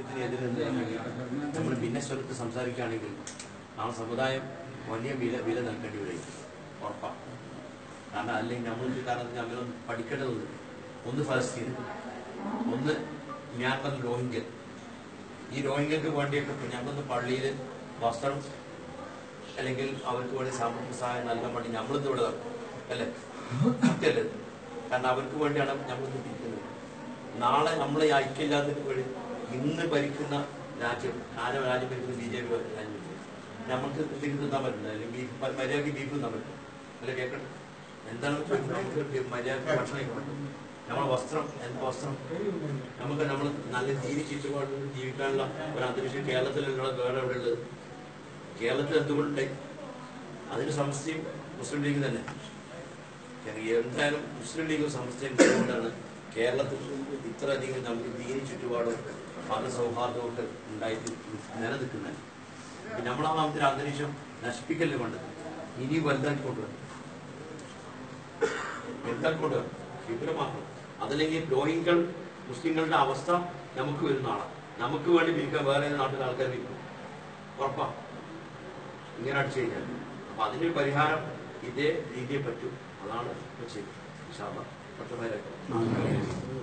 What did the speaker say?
ജനാധിപത്യത്തിനെതിരെ നിന്നിട്ടുണ്ടെങ്കിൽ നമ്മൾ ഭിന്നസ്വരത്ത് സംസാരിക്കുകയാണെങ്കിൽ ആ സമുദായം വലിയ വില വില നൽകേണ്ടി വരും ഉറപ്പാണ് കാരണം അല്ലെങ്കിൽ നമ്മൾ കാരണം നമ്മൾ പഠിക്കേണ്ടത് ഒന്ന് ഫലസ്തീൻ ഒന്ന് മ്യാൻമർ രോഹിംഗ്യൻ ഈ രോഹിംഗ്യർക്ക് വേണ്ടിയൊക്കെ ഞങ്ങളൊന്ന് പള്ളിയിൽ വസ്ത്രം അല്ലെങ്കിൽ അവർക്ക് വേണ്ടി സാമ്പത്തിക സഹായം നൽകാൻ വേണ്ടി നമ്മളിന്ന് ഇവിടെ നടക്കും. അല്ലേ സത്യമല്ലേ ഇത്? കാരണം അവർക്ക് വേണ്ടിയാണ് നമ്മൾ ഇരിക്കുന്നത് നാളെ നമ്മൾ ഈ ഐക്യമില്ലാത്തതിന് വേണ്ടി ഇന്ന് ഭരിക്കുന്ന രാജ്യം ആരോ രാജ്യം ഭരിക്കുന്ന ബി ജെ പി രാജ്യം ഭരിക്കുന്നത് നമുക്ക് എന്തെങ്കിലും തിന്നാൻ പറ്റില്ല അല്ലെങ്കിൽ ബീഫ് മര്യാദയ്ക്ക് ബീഫ് തിന്നാൻ പറ്റും അല്ലെ കേൾക്കണം എന്താണ് ചോദിക്കുന്നത്? നമുക്ക് മര്യാദയ്ക്ക് ഭക്ഷണം കഴിക്കാൻ പറ്റും നമ്മളെ വസ്ത്രം എന്ത് വസ്ത്രം നമുക്ക് നമ്മൾ നല്ല ജീവി ചുറ്റുപാടിൽ ജീവിക്കാനുള്ള ഒരു അന്തരീക്ഷം കേരളത്തിലുള്ള വേറെ എവിടെ ഉള്ളത് കേരളത്തിൽ എന്തുകൊണ്ടുണ്ടായി അതിന് സമസ്യയും മുസ്ലിം ലീഗ് തന്നെ കാരണം എന്തായാലും മുസ്ലിം ലീഗ് സമസ്യയും കൊണ്ടാണ് കേരളത്തിൽ ഇത്രയധികം നമുക്ക് ദീനി ചുറ്റുപാടും മത സൗഹാർദ്ദവും ഒക്കെ ഉണ്ടായിട്ട് നിലനിൽക്കുന്നത് പിന്നെ നമ്മളാ നാമത്തിൽ അന്തരീക്ഷം നശിപ്പിക്കല്ലേ കൊണ്ട് ഇനി വലുതാക്കി കൊണ്ടുവരണം വലുതാക്കി കൊണ്ടുവരണം വിപുലമാക്കണം അതല്ലെങ്കിൽ രോഹിംഗ്യകൾ മുസ്ലിങ്ങളുടെ അവസ്ഥ നമുക്ക് വരുന്ന ആളാണ് നമുക്ക് വേണ്ടി വിൽക്കാൻ വേറെ ഏത് നാട്ടിലെ ആൾക്കാർ വിൽക്കും ഉറപ്പാ ഇങ്ങനെ അടിച്ചു കഴിഞ്ഞാൽ അപ്പൊ അതിനൊരു പരിഹാരം ഇതേ രീതിയെ പറ്റൂ അതാണ് ഇപ്പൊ ചെയ്യുന്നത് ഇൻഷാ അല്ലാ. പത്ത് പേരെ